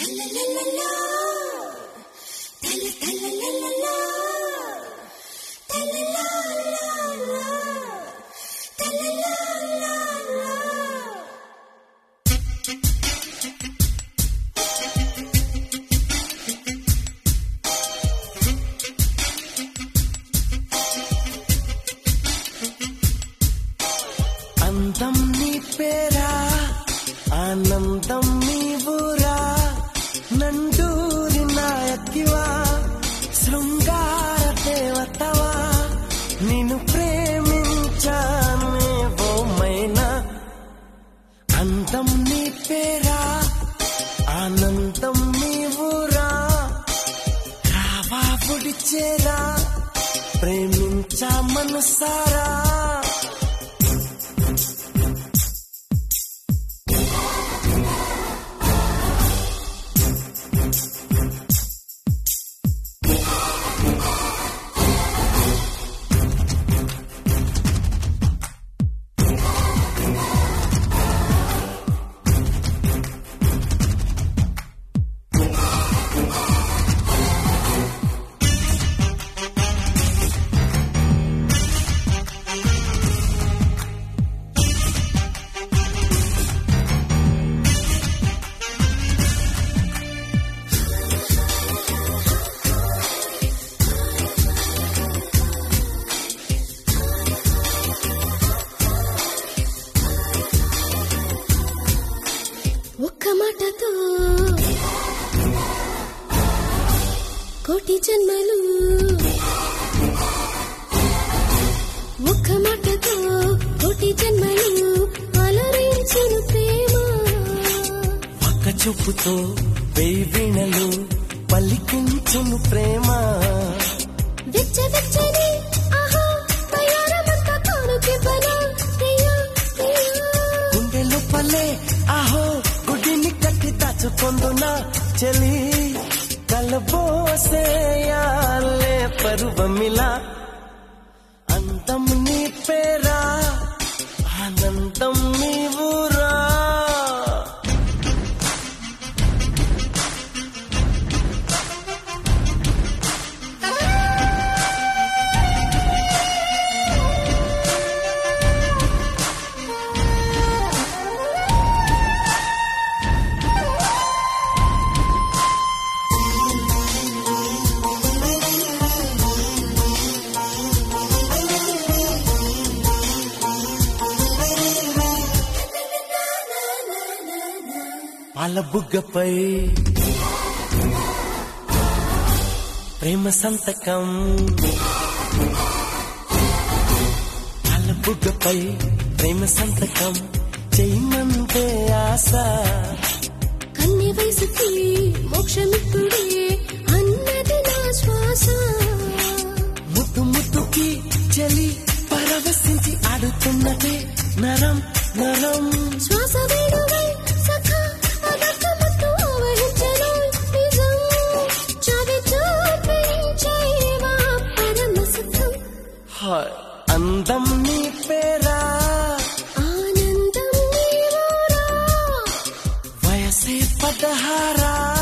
అందం నీ పేరా ఆనందం నీ ఊరా నండూరి నాయకివా శృంగార దేవతవా నిన్ను ప్రేమించానే ఓమైనా అందం నీ పేరా ఆనందం నీ ఊరా రావా చేరా ప్రేమించా మనసారా ఒక్క మాటతో కోటి జన్మలు ఒక్క మాటతో కోటి జన్మలు అలరించిన ప్రేమ పక్క చూపుతో వెయ్యి వీణలు పలికించును ప్రేమ వెచ్చ వెచ్చని ఆహా తయారమంతా కానుకి బలా ప్రియా ప్రియా గుండెలు పల్లె ఆహో గుడిని కట్టి దాచుకొందునా చెలి కలబోసేయాలే పరువమిలా అందం నీ పేరా ఆనందం నీ ఊరా పాల బుగ్గపై ప్రేమ సంతకం పాల బుగ్గపై ప్రేమ సంతకం చేయమంతే ఆశ కన్య వయసుకి మోక్షమిత్తుడే అన్నది నా శ్వాస ముద్దు ముద్దుకి చలి పరవశించి ఆడుతున్నదే నరం నరం శ్వాస వేణువై సఖా అదర్థమత్తు ఆవహించెను నిజం చావి చూపించేవా పరమ సుఖం హాయ్ అందం నీ పేరా ఆనందం నీవోరా వయసే పదహారా